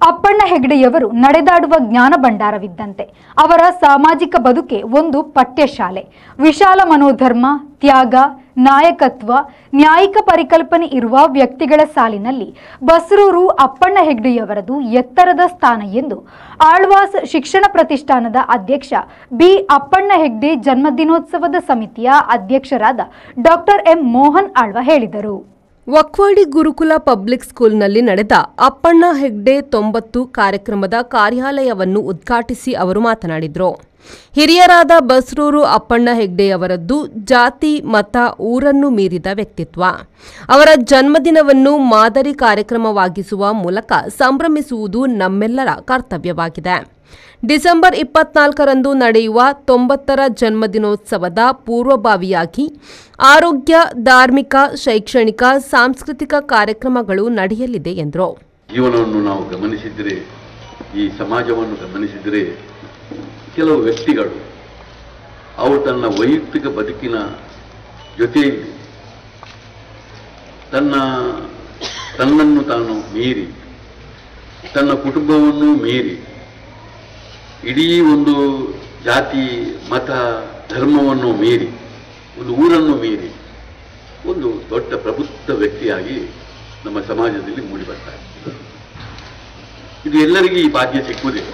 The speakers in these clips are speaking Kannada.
ಅಪ್ಪಣ್ಣ ಹೆಗ್ಡೆಯವರು ನಡೆದಾಡುವ ಜ್ಞಾನ ಭಂಡಾರವಿದ್ದಂತೆ ಅವರ ಸಾಮಾಜಿಕ ಬದುಕೆ ಒಂದು ಪಠ್ಯಶಾಲೆ ವಿಶಾಲ ಮನೋಧರ್ಮ ತ್ಯಾಗ ನಾಯಕತ್ವ ನ್ಯಾಯಿಕ ಪರಿಕಲ್ಪನೆ ಇರುವ ವ್ಯಕ್ತಿಗಳ ಸಾಲಿನಲ್ಲಿ ಬಸ್ರೂರು ಅಪ್ಪಣ್ಣ ಹೆಗ್ಡೆಯವರದು ಎತ್ತರದ ಸ್ಥಾನ ಎಂದು ಆಳ್ವಾಸ್ ಶಿಕ್ಷಣ ಪ್ರತಿಷ್ಠಾನದ ಅಧ್ಯಕ್ಷ ಬಿ ಅಪ್ಪಣ್ಣ ಹೆಗ್ಡೆ ಜನ್ಮದಿನೋತ್ಸವದ ಸಮಿತಿಯ ಅಧ್ಯಕ್ಷರಾದ ಡಾಕ್ಟರ್ ಎಂ ಮೋಹನ್ ಆಳ್ವ ಹೇಳಿದರು ವಕ್ವಾಡಿ ಗುರುಕುಲ ಪಬ್ಲಿಕ್ ಸ್ಕೂಲ್ನಲ್ಲಿ ನಡೆದ ಅಪ್ಪಣ್ಣ ಹೆಗ್ಡೆ ತೊಂಬತ್ತು ಕಾರ್ಯಕ್ರಮದ ಕಾರ್ಯಾಲಯವನ್ನು ಉದ್ಘಾಟಿಸಿ ಅವರು ಮಾತನಾಡಿದರು ಹಿರಿಯರಾದ ಬಸ್ರೂರು ಅಪ್ಪಣ್ಣ ಹೆಗ್ಡೆಯವರದ್ದು ಜಾತಿ ಮತ ಊರನ್ನು ಮೀರಿದ ವ್ಯಕ್ತಿತ್ವ ಅವರ ಜನ್ಮದಿನವನ್ನು ಮಾದರಿ ಕಾರ್ಯಕ್ರಮವಾಗಿಸುವ ಮೂಲಕ ಸಂಭ್ರಮಿಸುವುದು ನಮ್ಮೆಲ್ಲರ ಕರ್ತವ್ಯವಾಗಿದೆ ಡಿಸೆಂಬರ್ ಇಪ್ಪತ್ನಾಲ್ಕರಂದು ನಡೆಯುವ ತೊಂಬತ್ತರ ಜನ್ಮದಿನೋತ್ಸವದ ಪೂರ್ವಭಾವಿಯಾಗಿ ಆರೋಗ್ಯ ಧಾರ್ಮಿಕ ಶೈಕ್ಷಣಿಕ ಸಾಂಸ್ಕೃತಿಕ ಕಾರ್ಯಕ್ರಮಗಳು ನಡೆಯಲಿದೆ ಎಂದರು ಜೀವನವನ್ನು ನಾವು ಗಮನಿಸಿದರೆ ಈ ಸಮಾಜವನ್ನು ಗಮನಿಸಿದರೆ ಕೆಲವು ವ್ಯಕ್ತಿಗಳು ಅವರು ತನ್ನ ವೈಯಕ್ತಿಕ ಬದುಕಿನ ಜೊತೆಯಲ್ಲಿ ತನ್ನ ತನ್ನನ್ನು ತಾನು ಮೀರಿ ತನ್ನ ಕುಟುಂಬವನ್ನು ಮೀರಿ ಇಡೀ ಒಂದು ಜಾತಿ ಮತ ಧರ್ಮವನ್ನು ಮೀರಿ ಒಂದು ಊರನ್ನು ಮೀರಿ ಒಂದು ದೊಡ್ಡ ಪ್ರಬುದ್ಧ ವ್ಯಕ್ತಿಯಾಗಿ ನಮ್ಮ ಸಮಾಜದಲ್ಲಿ ಮೂಡಿ ಬರ್ತಾರೆ ಇದು ಎಲ್ಲರಿಗೂ ಈ ಭಾಗ್ಯ ಸಿಕ್ಕುವುದಿಲ್ಲ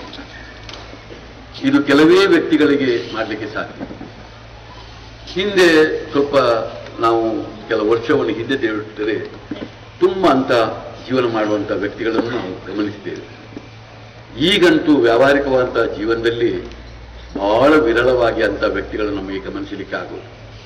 ಇದು ಕೆಲವೇ ವ್ಯಕ್ತಿಗಳಿಗೆ ಮಾಡಲಿಕ್ಕೆ ಸಾಧ್ಯ ಹಿಂದೆ ಸ್ವಲ್ಪ ನಾವು ಕೆಲವು ವರ್ಷವನ್ನು ಹಿಂದೆ ತಿಳಿದರೆ ತುಂಬ ಅಂತ ಜೀವನ ಮಾಡುವಂಥ ವ್ಯಕ್ತಿಗಳನ್ನು ನಾವು ಗಮನಿಸಿದ್ದೇವೆ ಈಗಂತೂ ವ್ಯಾವಹಾರಿಕವಾದಂಥ ಜೀವನದಲ್ಲಿ ಬಹಳ ವಿರಳವಾಗಿ ಅಂಥ ವ್ಯಕ್ತಿಗಳನ್ನು ನಮಗೆ ಗಮನಿಸಲಿಕ್ಕೆ ಆಗೋದು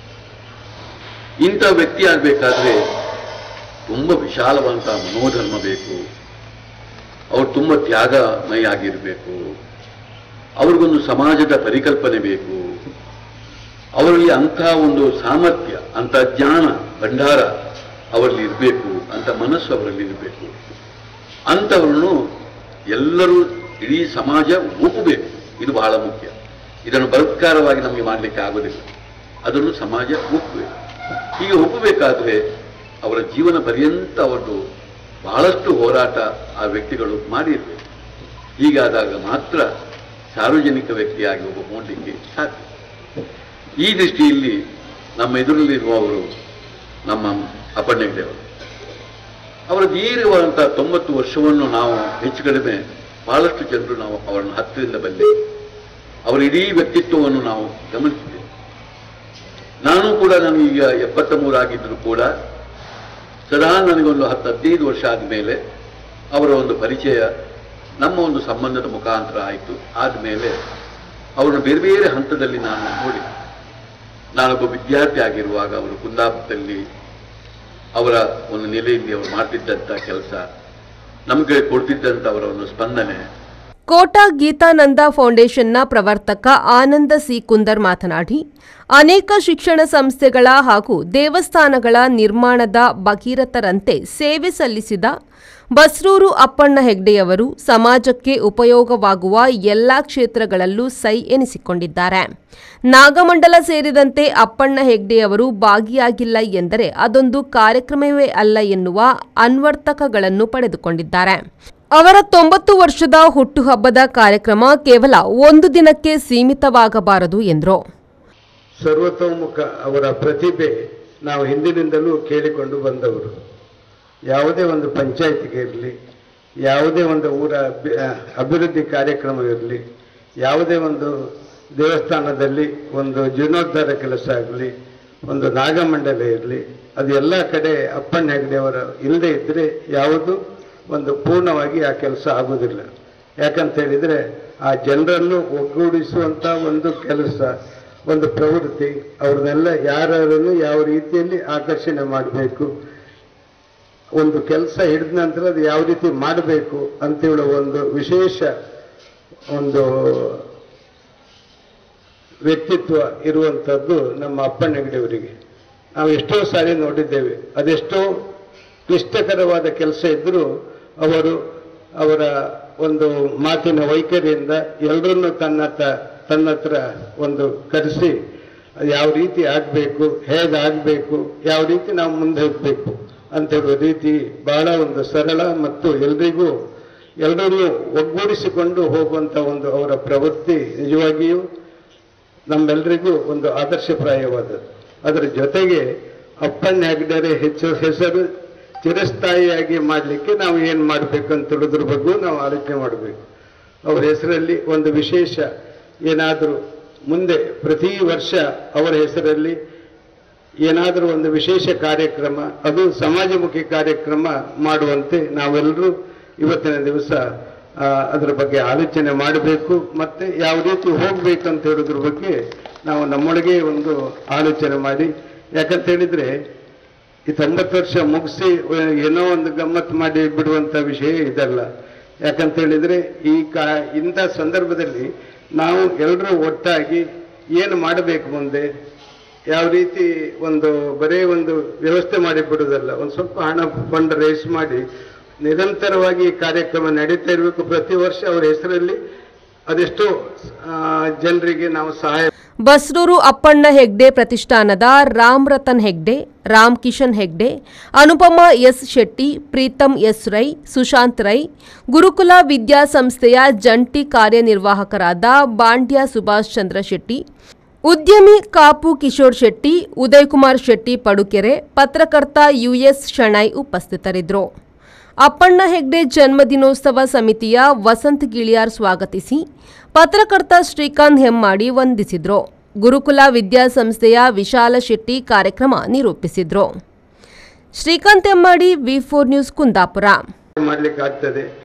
ಇಂಥ ವ್ಯಕ್ತಿ ಆಗಬೇಕಾದ್ರೆ ತುಂಬ ವಿಶಾಲವಾದಂಥ ಮನೋಧರ್ಮ ಬೇಕು ಅವ್ರು ತುಂಬ ತ್ಯಾಗಮಯ ಆಗಿರಬೇಕು ಅವ್ರಿಗೊಂದು ಸಮಾಜದ ಪರಿಕಲ್ಪನೆ ಬೇಕು ಅವರಲ್ಲಿ ಅಂಥ ಒಂದು ಸಾಮರ್ಥ್ಯ ಅಂಥ ಜ್ಞಾನ ಭಂಡಾರ ಅವರಲ್ಲಿ ಇರಬೇಕು ಅಂತ ಮನಸ್ಸು ಅವರಲ್ಲಿ ಇರಬೇಕು ಅಂಥವ್ರನ್ನು ಎಲ್ಲರೂ ಇಡೀ ಸಮಾಜ ಒಪ್ಪಬೇಕು ಇದು ಬಹಳ ಮುಖ್ಯ ಇದನ್ನು ಬಲಾತ್ಕಾರವಾಗಿ ನಮಗೆ ಮಾಡಲಿಕ್ಕೆ ಆಗೋದಿಲ್ಲ ಅದನ್ನು ಸಮಾಜ ಒಪ್ಪಬೇಕು ಹೀಗೆ ಒಪ್ಪಬೇಕಾದ್ರೆ ಅವರ ಜೀವನ ಪರ್ಯಂತ ಅವರು ಬಹಳಷ್ಟು ಹೋರಾಟ ಆ ವ್ಯಕ್ತಿಗಳು ಮಾಡಿರಬೇಕು ಹೀಗಾದಾಗ ಮಾತ್ರ ಸಾರ್ವಜನಿಕ ವ್ಯಕ್ತಿಯಾಗಿ ಒಬ್ಬ ಮೂಡಲಿಕ್ಕೆ ಸಾಧ್ಯ ಈ ದೃಷ್ಟಿಯಲ್ಲಿ ನಮ್ಮ ಎದುರಲ್ಲಿರುವವರು ನಮ್ಮ ಅಪ್ಪಣ್ಣೆಗಡೆಯವರು ಅವರ ದೀರ್ಘವಾದಂಥ ತೊಂಬತ್ತು ವರ್ಷವನ್ನು ನಾವು ಹೆಚ್ಚು ಕಡಿಮೆ ಬಹಳಷ್ಟು ಜನರು ನಾವು ಅವರನ್ನು ಹತ್ತಿರದಿಂದ ಬಲ್ಲೆ ಅವರ ಇಡೀ ವ್ಯಕ್ತಿತ್ವವನ್ನು ನಾವು ಗಮನಿಸಿದ್ದೇವೆ ನಾನು ಕೂಡ ನನಗೀಗ ಎಪ್ಪತ್ತ ಮೂರಾಗಿದ್ದರೂ ಕೂಡ ಸದಾ ನನಗೊಂದು ಹತ್ತು ಹದಿನೈದು ವರ್ಷ ಆದಮೇಲೆ ಅವರ ಒಂದು ಪರಿಚಯ ನಮ್ಮ ಒಂದು ಸಂಬಂಧದ ಮುಖಾಂತರ ಆಯಿತು ಆದಮೇಲೆ ಅವರನ್ನು ಬೇರೆ ಬೇರೆ ಹಂತದಲ್ಲಿ ನಾನು ನೋಡಿ ನಾನೊಬ್ಬ ವಿದ್ಯಾರ್ಥಿ ಆಗಿರುವಾಗ ಅವರು ಕುಂದಾಪುರದಲ್ಲಿ ಅವರ ಒಂದು ನೆಲೆಯಲ್ಲಿ ಅವರು ಮಾಡ್ತಿದ್ದಂಥ ಕೆಲಸ ನಮಗೆ ಕೊಡ್ತಿದ್ದಂಥ ಅವರ ಒಂದು ಸ್ಪಂದನೆ ಕೋಟಾ ಗೀತಾನಂದ ಫೌಂಡೇಶನ್ನ ಪ್ರವರ್ತಕ ಆನಂದ ಸಿ ಕುಂದರ್ ಮಾತನಾಡಿ ಅನೇಕ ಶಿಕ್ಷಣ ಸಂಸ್ಥೆಗಳ ಹಾಗೂ ದೇವಸ್ಥಾನಗಳ ನಿರ್ಮಾಣದ ಭಗೀರಥರಂತೆ ಸೇವೆ ಸಲ್ಲಿಸಿದ ಬಸ್ರೂರು ಅಪ್ಪಣ್ಣ ಹೆಗ್ಡೆಯವರು ಸಮಾಜಕ್ಕೆ ಉಪಯೋಗವಾಗುವ ಎಲ್ಲ ಕ್ಷೇತ್ರಗಳಲ್ಲೂ ಸೈ ಎನಿಸಿಕೊಂಡಿದ್ದಾರೆ ನಾಗಮಂಡಲ ಸೇರಿದಂತೆ ಅಪ್ಪಣ್ಣ ಹೆಗ್ಡೆಯವರು ಭಾಗಿಯಾಗಿಲ್ಲ ಎಂದರೆ ಅದೊಂದು ಕಾರ್ಯಕ್ರಮವೇ ಅಲ್ಲ ಎನ್ನುವ ಅನ್ವರ್ತಕಗಳನ್ನು ಪಡೆದುಕೊಂಡಿದ್ದಾರೆ ಅವರ ತೊಂಬತ್ತು ವರ್ಷದ ಹುಟ್ಟುಹಬ್ಬದ ಕಾರ್ಯಕ್ರಮ ಕೇವಲ ಒಂದು ದಿನಕ್ಕೆ ಸೀಮಿತವಾಗಬಾರದು ಎಂದರು ಸರ್ವತೋಮುಖ ಅವರ ಪ್ರತಿಭೆ ನಾವು ಹಿಂದಿನಿಂದಲೂ ಕೇಳಿಕೊಂಡು ಬಂದವರು ಯಾವುದೇ ಒಂದು ಪಂಚಾಯತಿಗೆ ಇರಲಿ ಯಾವುದೇ ಒಂದು ಊರ ಅಭಿ- ಆ, ಅಭಿವೃದ್ಧಿ ಕಾರ್ಯಕ್ರಮ ಇರಲಿ ಯಾವುದೇ ಒಂದು ದೇವಸ್ಥಾನದಲ್ಲಿ ಒಂದು ಜೀರ್ಣೋದ್ಧಾರ ಕೆಲಸ ಆಗಲಿ ಒಂದು ನಾಗಮಂಡಲ ಇರಲಿ ಅದು ಎಲ್ಲ ಕಡೆ ಅಪ್ಪಣ್ಣ ಹೆಗ್ಡೆಯವರ ಇಲ್ಲದೆ ಇದ್ದರೆ ಯಾವುದು ಒಂದು ಪೂರ್ಣವಾಗಿ ಆ ಕೆಲಸ ಆಗುವುದಿಲ್ಲ ಯಾಕಂತ ಹೇಳಿದರೆ ಆ ಜನರನ್ನು ಒಗ್ಗೂಡಿಸುವಂಥ ಒಂದು ಕೆಲಸ ಒಂದು ಪ್ರವೃತ್ತಿ ಅವ್ರನ್ನೆಲ್ಲ ಯಾರನ್ನು ಯಾವ ರೀತಿಯಲ್ಲಿ ಆಕರ್ಷಣೆ ಮಾಡಬೇಕು ಒಂದು ಕೆಲಸ ಹಿಡಿದ ನಂತರ ಅದು ಯಾವ ರೀತಿ ಮಾಡಬೇಕು ಅಂತೇಳುವ ಒಂದು ವಿಶೇಷ ಒಂದು ವ್ಯಕ್ತಿತ್ವ ಇರುವಂಥದ್ದು ನಮ್ಮ ಅಪ್ಪಣ್ಣಗಡಿಯವರಿಗೆ ನಾವು ಎಷ್ಟೋ ಸಾರಿ ನೋಡಿದ್ದೇವೆ ಅದೆಷ್ಟೋ ಕ್ಲಿಷ್ಟಕರವಾದ ಕೆಲಸ ಇದ್ದರೂ ಅವರು ಅವರ ಒಂದು ಮಾತಿನ ವೈಖರಿಯಿಂದ ಎಲ್ಲರನ್ನೂ ತನ್ನ ತ- ತನ್ನ ಹತ್ರ ಒಂದು ಕರೆಸಿ ಯಾವ ರೀತಿ ಆಗಬೇಕು ಹೇಗಾಗಬೇಕು ಯಾವ ರೀತಿ ನಾವು ಮುಂದೆ ಹೋಗಬೇಕು ಅಂತ ಹೇಳುವ ರೀತಿ ಬಹಳ ಒಂದು ಸರಳ ಮತ್ತು ಎಲ್ರಿಗೂ ಎಲ್ಲರನ್ನೂ ಒಗ್ಗೂಡಿಸಿಕೊಂಡು ಹೋಗುವಂಥ ಒಂದು ಅವರ ಪ್ರವೃತ್ತಿ ನಿಜವಾಗಿಯೂ ನಮ್ಮೆಲ್ಲರಿಗೂ ಒಂದು ಆದರ್ಶಪ್ರಾಯವಾದದ್ದು ಅದರ ಜೊತೆಗೆ ಅಪ್ಪಣ್ಣ ಹೆಗ್ಡೆರೆ ಹೆಚ್ಚು ಹೆಸರು ಚಿರಸ್ಥಾಯಿಯಾಗಿ ಮಾಡಲಿಕ್ಕೆ ನಾವು ಏನು ಮಾಡಬೇಕು ಅಂತ ತಿಳಿದ್ರ ಬಗ್ಗೂ ನಾವು ಆಲೋಚನೆ ಮಾಡಬೇಕು ಅವರ ಹೆಸರಲ್ಲಿ ಒಂದು ವಿಶೇಷ ಏನಾದರೂ ಮುಂದೆ ಪ್ರತಿ ವರ್ಷ ಅವರ ಹೆಸರಲ್ಲಿ ಏನಾದರೂ ಒಂದು ವಿಶೇಷ ಕಾರ್ಯಕ್ರಮ ಅದು ಸಮಾಜಮುಖಿ ಕಾರ್ಯಕ್ರಮ ಮಾಡುವಂತೆ ನಾವೆಲ್ಲರೂ ಇವತ್ತಿನ ದಿವಸ ಆ, ಅದರ ಬಗ್ಗೆ ಆಲೋಚನೆ ಮಾಡಬೇಕು ಮತ್ತೆ ಯಾವ ರೀತಿ ಹೋಗ್ಬೇಕು ಅಂತ ಹೇಳೋದ್ರ ಬಗ್ಗೆ ನಾವು ನಮ್ಮೊಳಗೆ ಒಂದು ಆಲೋಚನೆ ಮಾಡಿ ಯಾಕಂತ ಹೇಳಿದ್ರೆ ಈ ತೊಂಬತ್ತು ವರ್ಷ ಮುಗಿಸಿ ಏನೋ ಒಂದು ಗಮ್ಮತ್ ಮಾಡಿ ಬಿಡುವಂತ ವಿಷಯ ಇದಲ್ಲ ಯಾಕಂತ ಹೇಳಿದ್ರೆ ಈ ಕಾ ಇಂಥ ಸಂದರ್ಭದಲ್ಲಿ ನಾವು ಎಲ್ಲರೂ ಒಟ್ಟಾಗಿ ಏನು ಮಾಡಬೇಕು ಮುಂದೆ ಯಾವ ರೀತಿ ಒಂದು ಬರೇ ಒಂದು ವ್ಯವಸ್ಥೆ ಮಾಡಿ ಬಿಡುವುದಲ್ಲ ಒಂದು ಸ್ವಲ್ಪ ಹಣ ಫಂಡ್ ರೇಸ್ ಮಾಡಿ ನಿರಂತರವಾಗಿ ಈ ಕಾರ್ಯಕ್ರಮ ನಡೀತಾ ಇರಬೇಕು ಪ್ರತಿ ವರ್ಷ ಅವರ ಹೆಸರಲ್ಲಿ ಅದೆಷ್ಟೋ ಆ, ಜನರಿಗೆ ನಾವು ಸಹಾಯ ಬಸ್ರೂರು ಅಪ್ಪಣ್ಣ ಹೆಗ್ಡೆ ಪ್ರತಿಷ್ಠಾನದ ರಾಮ್ ರತನ್ ಹೆಗ್ಡೆ ರಾಮ್ ಕಿಶನ್ ಹೆಗ್ಡೆ ಅನುಪಮ ಎಸ್ ಶೆಟ್ಟಿ ಪ್ರೀತಂ ಎಸ್ ರೈ ಸುಶಾಂತ್ ರೈ ಗುರುಕುಲ ವಿದ್ಯಾಸಂಸ್ಥೆಯ ಜಂಟಿ ಕಾರ್ಯನಿರ್ವಾಹಕರಾದ ಬಾಂಡ್ಯ ಸುಭಾಷ್ ಚಂದ್ರ ಶೆಟ್ಟಿ ಉದ್ಯಮಿ ಕಾಪು ಕಿಶೋರ್ ಶೆಟ್ಟಿ ಉದಯಕುಮಾರ್ ಶೆಟ್ಟಿ ಪಡುಕೆರೆ ಪತ್ರಕರ್ತ ಯುಎಸ್ ಶಣೈ ಉಪಸ್ಥಿತರಿದ್ದರು ಅಪ್ಪಣ್ಣ ಹೆಗ್ಡೆ ಜನ್ಮದಿನೋತ್ಸವ ಸಮಿತಿಯ ವಸಂತ್ ಗಿಳಿಯಾರ್ ಸ್ವಾಗತಿಸಿ ಪತ್ರಕರ್ತ ಶ್ರೀಕಾಂತ್ ಹೆಮ್ಮಾಡಿ ವಂದಿಸಿದ್ರು ಗುರುಕುಲ ವಿದ್ಯಾಸಂಸ್ಥೆಯ ವಿಶಾಲ ಶೆಟ್ಟಿ ಕಾರ್ಯಕ್ರಮ ನಿರೂಪಿಸಿದ್ರು Srikanth Hemmadi V four news Kundapura ಮಾಡ್ಲಿಕ್ಕೆ ಆಗ್ತದೆ